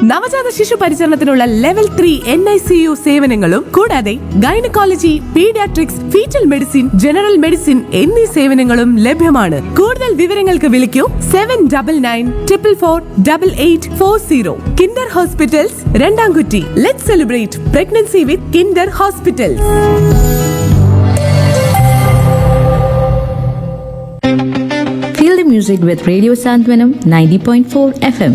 നവജാത ശിശു പരിചരണത്തിനുള്ള level three N I C U സേവനങ്ങളും കൂടാതെ gynaecology paediatrics fetal medicine general medicine എന്നീ സേവനങ്ങളും ലഭ്യമാണ് കൂടുതൽ വിവരങ്ങൾക്ക് വിളിക്കൂ seven double nine triple four double eight four zero kinder hospitals Randamkutti let celebrate pregnancy with kinder hospitals Feel the music with Radio Santwanam 90.4 FM.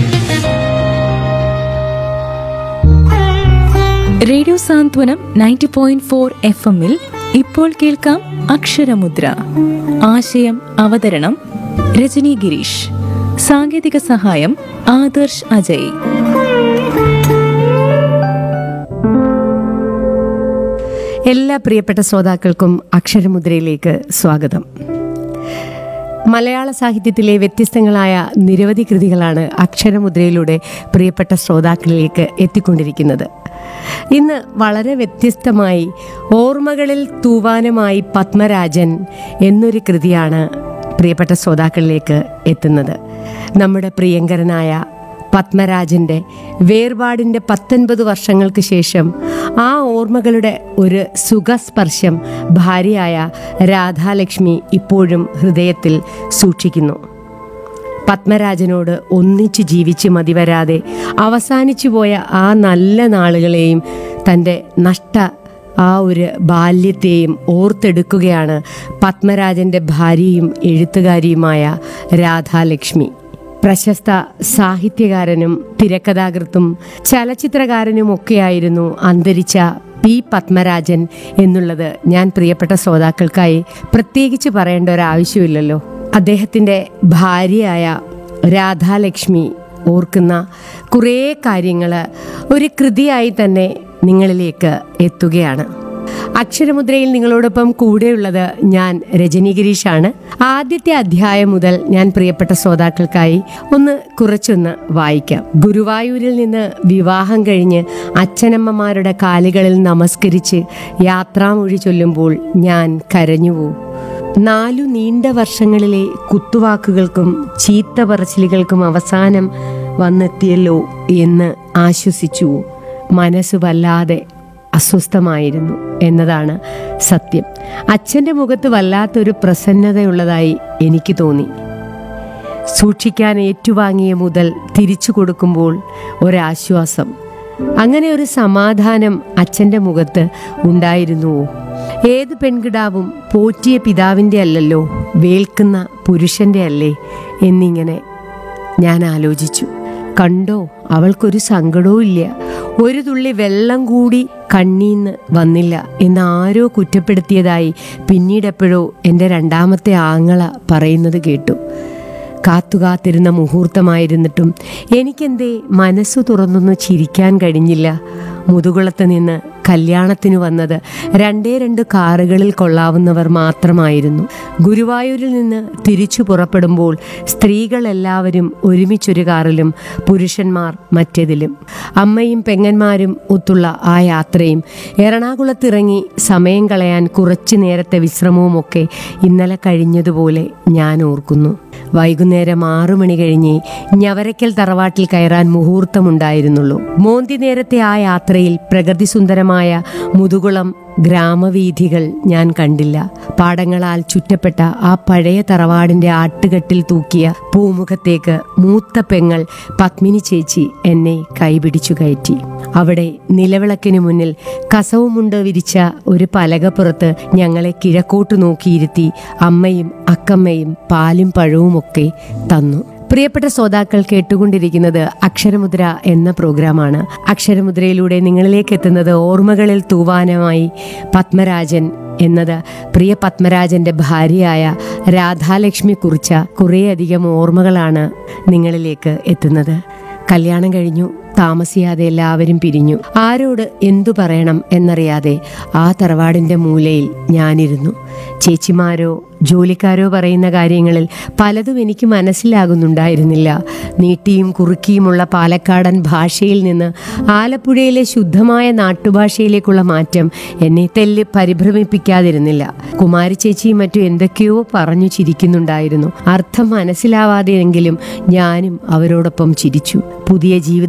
Radio Santhwanam ninety point four F എമ്മിൽ ഇപ്പോൾ കേൾക്കാം അക്ഷരമുദ്ര ആശയം അവതരണം രജനി ഗിരീഷ് സാങ്കേതിക സഹായം ആദർശ് അജയ് എല്ലാ പ്രിയപ്പെട്ട ശ്രോതാക്കൾക്കും അക്ഷരമുദ്രയിലേക്ക് സ്വാഗതം മലയാള സാഹിത്യത്തിലെ വ്യത്യസ്തങ്ങളായ നിരവധി കൃതികളാണ് അക്ഷരമുദ്രയിലൂടെ പ്രിയപ്പെട്ട ശ്രോതാക്കളിലേക്ക് എത്തിക്കൊണ്ടിരിക്കുന്നത് ഇന്ന് വളരെ വ്യത്യസ്തമായി ഓർമ്മകളിൽ തൂവാനമായി പത്മരാജൻ എന്നൊരു കൃതിയാണ് പ്രിയപ്പെട്ട ശ്രോതാക്കളിലേക്ക് എത്തുന്നത് നമ്മുടെ പ്രിയങ്കരനായ പത്മരാജന്റെ വേർപാടിന്റെ പത്തൊൻപത് വർഷങ്ങൾക്ക് ശേഷം ആ ഓർമ്മകളുടെ ഒരു സുഖസ്പർശം ഭാര്യയായ രാധാലക്ഷ്മി ഇപ്പോഴും ഹൃദയത്തിൽ സൂക്ഷിക്കുന്നു പത്മരാജനോട് ഒന്നിച്ചു ജീവിച്ച് മതിവരാതെ അവസാനിച്ചു പോയ ആ നല്ല നാളുകളെയും തൻ്റെ നഷ്ട ആ ഒരു ബാല്യത്തെയും ഓർത്തെടുക്കുകയാണ് പത്മരാജന്റെ ഭാര്യയും എഴുത്തുകാരിയുമായ രാധാലക്ഷ്മി പ്രശസ്ത സാഹിത്യകാരനും തിരക്കഥാകൃത്തും ചലച്ചിത്രകാരനുമൊക്കെയായിരുന്നു അന്തരിച്ച പി പത്മരാജൻ എന്നുള്ളത് ഞാൻ പ്രിയപ്പെട്ട ശ്രോതാക്കൾക്കായി പ്രത്യേകിച്ച് പറയേണ്ട ഒരു ആവശ്യമില്ലല്ലോ അദ്ദേഹത്തിൻ്റെ ഭാര്യയായ രാധാലക്ഷ്മി ഓർക്കുന്ന കുറേ കാര്യങ്ങൾ ഒരു കൃതിയായി തന്നെ നിങ്ങളിലേക്ക് എത്തുകയാണ് അക്ഷരമുദ്രയിൽ നിങ്ങളോടൊപ്പം കൂടെയുള്ളത് ഞാൻ രജനി ഗിരീഷാണ് ആദ്യത്തെ അധ്യായം മുതൽ ഞാൻ പ്രിയപ്പെട്ട ശ്രോതാക്കൾക്കായി ഒന്ന് കുറച്ചൊന്ന് വായിക്കാം ഗുരുവായൂരിൽ നിന്ന് വിവാഹം കഴിഞ്ഞ് അച്ഛനമ്മമാരുടെ കാലുകളിൽ നമസ്കരിച്ച് യാത്രാമൊഴി ചൊല്ലുമ്പോൾ ഞാൻ കരഞ്ഞുപോകും നാലു നീണ്ട വർഷങ്ങളിലെ കുത്തുവാക്കുകൾക്കും ചീത്ത പറച്ചിലുകൾക്കും അവസാനം വന്നെത്തിയല്ലോ എന്ന് ആശ്വസിച്ചു മനസ്സ് വല്ലാതെ അസ്വസ്ഥമായിരുന്നു എന്നതാണ് സത്യം അച്ഛൻ്റെ മുഖത്ത് വല്ലാത്തൊരു പ്രസന്നതയുള്ളതായി എനിക്ക് തോന്നി സൂക്ഷിക്കാൻ ഏറ്റുവാങ്ങിയ മുതൽ തിരിച്ചു കൊടുക്കുമ്പോൾ ഒരാശ്വാസം അങ്ങനെ ഒരു സമാധാനം അച്ഛൻ്റെ മുഖത്ത് ഉണ്ടായിരുന്നുവോ ഏത് പെൺകിടാവും പോറ്റിയ പിതാവിൻ്റെ അല്ലല്ലോ വേൽക്കുന്ന പുരുഷൻ്റെ അല്ലേ എന്നിങ്ങനെ ഞാൻ ആലോചിച്ചു കണ്ടോ അവൾക്കൊരു സങ്കടവും ഇല്ല ഒരു തുള്ളി വെള്ളം കൂടി കണ്ണീന്ന് വന്നില്ല എന്ന് ആരോ കുറ്റപ്പെടുത്തിയതായി പിന്നീടെപ്പോഴോ എൻ്റെ രണ്ടാമത്തെ ആങ്ങള പറയുന്നത് കേട്ടു കാത്തുകാത്തിരുന്ന മുഹൂർത്തമായിരുന്നിട്ടും എനിക്കെന്തേ മനസ്സു തുറന്നൊന്ന് ചിരിക്കാൻ കഴിഞ്ഞില്ല മുതുകുളത്ത് നിന്ന് കല്യാണത്തിന് വന്നത് രണ്ടേ രണ്ട് കാറുകളിൽ കൊള്ളാവുന്നവർ മാത്രമായിരുന്നു ഗുരുവായൂരിൽ നിന്ന് തിരിച്ചു പുറപ്പെടുമ്പോൾ സ്ത്രീകളെല്ലാവരും ഒരുമിച്ചൊരു കാറിലും പുരുഷന്മാർ മറ്റേതിലും അമ്മയും പെങ്ങന്മാരും ഒത്തുള്ള ആ യാത്രയും എറണാകുളത്തിറങ്ങി സമയം കളയാൻ കുറച്ചു നേരത്തെ വിശ്രമവുമൊക്കെ ഇന്നലെ കഴിഞ്ഞതുപോലെ ഞാൻ ഓർക്കുന്നു വൈകുന്നേരം ആറു മണി കഴിഞ്ഞ് ഞവരക്കൽ തറവാട്ടിൽ കയറാൻ മുഹൂർത്തമുണ്ടായിരുന്നുള്ളൂ മോന്തി നേരത്തെ ആ യാത്രയിൽ പ്രകൃതിസുന്ദരമായ മുതുകുളം ഗ്രാമവീഥികൾ ഞാൻ കണ്ടില്ല പാടങ്ങളാൽ ചുറ്റപ്പെട്ട ആ പഴയ തറവാടിന്റെ ആട്ടുകെട്ടിൽ തൂക്കിയ പൂമുഖത്തേക്ക് മൂത്ത പെങ്ങൾ പത്മിനി ചേച്ചി എന്നെ കൈപിടിച്ചു കയറ്റി അവിടെ നിലവിളക്കിനു മുന്നിൽ കസവുമുണ്ട് വിരിച്ച ഒരു പലകപ്പുറത്ത് ഞങ്ങളെ കിഴക്കോട്ട് നോക്കിയിരുത്തി അമ്മയും അക്കമ്മയും പാലും പഴവുമൊക്കെ തന്നു പ്രിയപ്പെട്ട ശ്രോതാക്കൾ കേട്ടുകൊണ്ടിരിക്കുന്നത് അക്ഷരമുദ്ര എന്ന പ്രോഗ്രാമാണ് അക്ഷരമുദ്രയിലൂടെ നിങ്ങളിലേക്ക് എത്തുന്നത് ഓർമ്മകളിൽ തൂവാനമായി പത്മരാജൻ എന്നത് പ്രിയ പത്മരാജന്റെ ഭാര്യയായ രാധാലക്ഷ്മി കുറിച്ച കുറേയധികം ഓർമ്മകളാണ് നിങ്ങളിലേക്ക് എത്തുന്നത് കല്യാണം കഴിഞ്ഞു താമസിയാതെ എല്ലാവരും പിരിഞ്ഞു ആരോട് എന്തു പറയണം എന്നറിയാതെ ആ തറവാടിന്റെ മൂലയിൽ ഞാനിരുന്നു ചേച്ചിമാരോ ജോലിക്കാരോ പറയുന്ന കാര്യങ്ങളിൽ പലതും എനിക്ക് മനസ്സിലാകുന്നുണ്ടായിരുന്നില്ല നീട്ടിയും കുറുക്കിയുമുള്ള പാലക്കാടൻ ഭാഷയിൽ നിന്ന് ആലപ്പുഴയിലെ ശുദ്ധമായ നാട്ടുഭാഷയിലേക്കുള്ള മാറ്റം എന്നെ തെല്ല് പരിഭ്രമിപ്പിക്കാതിരുന്നില്ല കുമാരി ചേച്ചിയും മറ്റും എന്തൊക്കെയോ പറഞ്ഞു ചിരിക്കുന്നുണ്ടായിരുന്നു അർത്ഥം മനസ്സിലാവാതെയെങ്കിലും ഞാനും അവരോടൊപ്പം ചിരിച്ചു പുതിയ ജീവിത